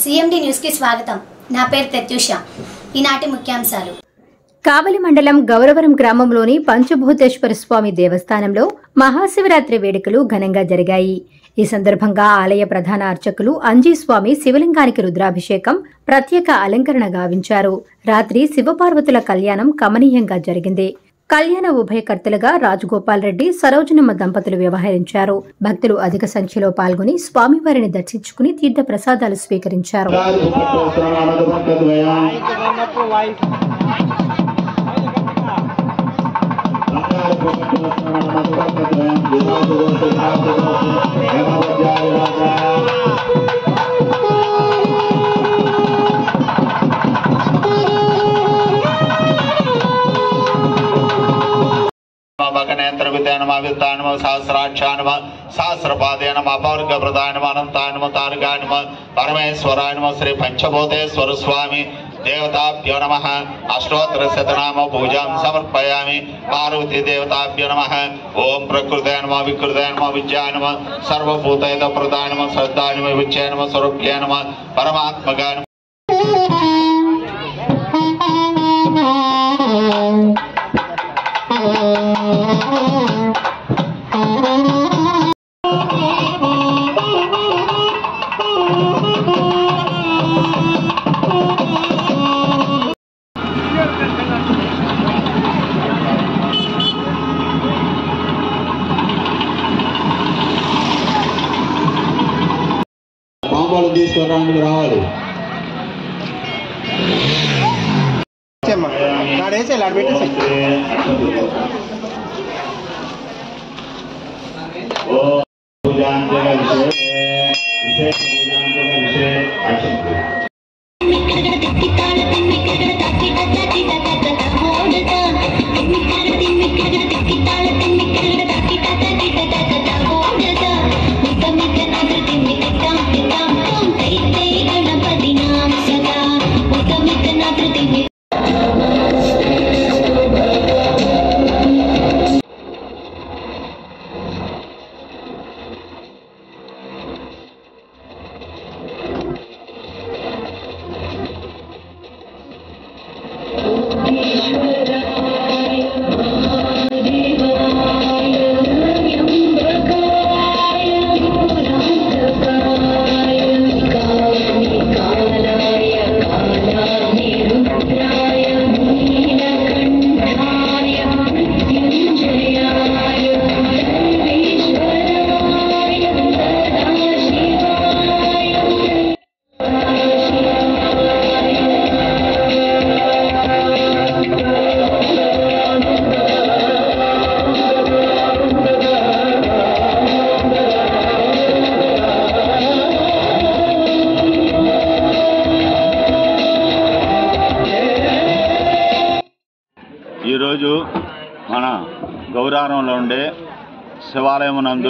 CMD న్యూస్కి స్వాగతం నా పేరు ప్రత్యూష ఈనాటి ముఖ్యాంశాలు కావలి మండలం గౌరవరం గ్రామంలోని పంచభూతేశ్వర స్వామి దేవస్థానంలో మహాశివరాత్రి వేడుకలు ఘనంగా జరిగాయి ఈ సందర్భంగా ఆలయ ప్రధాన అర్చకులు అంజీస్వామి శివలింగానికి రుద్రాభిషేకం ప్రత్యేక అలంకరణ గావించారు రాత్రి శివపార్వతుల కళ్యాణం కమనీయంగా జరిగింది కళ్యాణ ఉభయకర్తలుగా రాజగోపాల్ రెడ్డి సరోజనమ్మ దంపతులు వ్యవహరించారు భక్తులు అధిక సంఖ్యలో పాల్గొని స్వామివారిని దర్శించుకుని తీర్థ ప్రసాదాలు స్వీకరించారు భగనేత్రవితే నమ విత్తానమ సహస్రాక్షానమ సహస్రపాదే నమ అపవర్గ ప్రధానమ అనంతానమ తారకానమ పరమేశ్వరానమ శ్రీ పంచభూతేశ్వర స్వామి దేవతాభ్యో నమ అష్టోత్తర శతనామ పూజాం సమర్పయామి పార్వతీ దేవతాభ్యో నమ ఓం ప్రకృతే నమ వికృతే నమ విద్యాయ నమ సర్వభూతైత ప్రధానమ శ్రద్ధానమ విద్యాయ నమ స్వరూప్యాయ నమ పరమాత్మగా నమ పాంపాలు తీసుకురావడానికి రావాలి వచ్చేమ్మా నాడు వేసేయాలి ఆడ పెట్టేసి ఈరోజు మన గౌరారంలో ఉండే శివాలయం నందు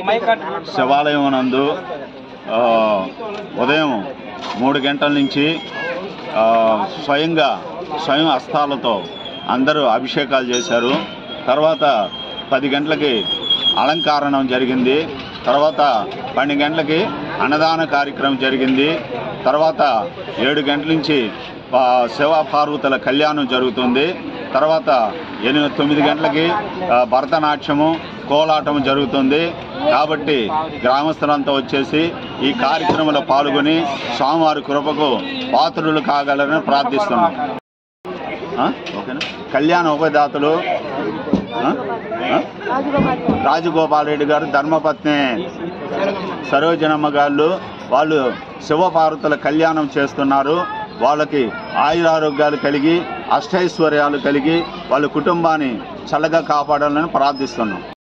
శివాలయం నందు ఆ, ఉదయం మూడు గంటల నుంచి ఆ, స్వయంగా స్వయం హస్తాలతో అందరూ అభిషేకాలు చేశారు తర్వాత పది గంటలకి అలంకారణం జరిగింది తర్వాత పన్నెండు గంటలకి అన్నదాన కార్యక్రమం జరిగింది తర్వాత ఏడు గంటల నుంచి ఆ, శివ పార్వతుల కళ్యాణం జరుగుతుంది తర్వాత ఎనిమిది తొమ్మిది గంటలకి ఆ, భరతనాట్యము కోలాటం జరుగుతుంది కాబట్టి గ్రామస్తులంతా వచ్చేసి ఈ కార్యక్రమంలో పాల్గొని స్వామివారి కృపకు పాత్రులు కాగలరని ప్రార్థిస్తున్నాం ఆ? ఓకేనా కళ్యాణ ఉపదాతలు ఆ? ఆ? రాజగోపాల్ రెడ్డి గారు ధర్మపత్ని సరోజనమ్మ గారు వాళ్ళు శివపార్వతుల కళ్యాణం చేస్తున్నారు వాళ్ళకి ఆయురారోగ్యాలు కలిగి అష్టైశ్వర్యాలు కలిగి వాళ్ళ కుటుంబాన్ని చల్లగా కాపాడాలని ప్రార్థిస్తున్నాం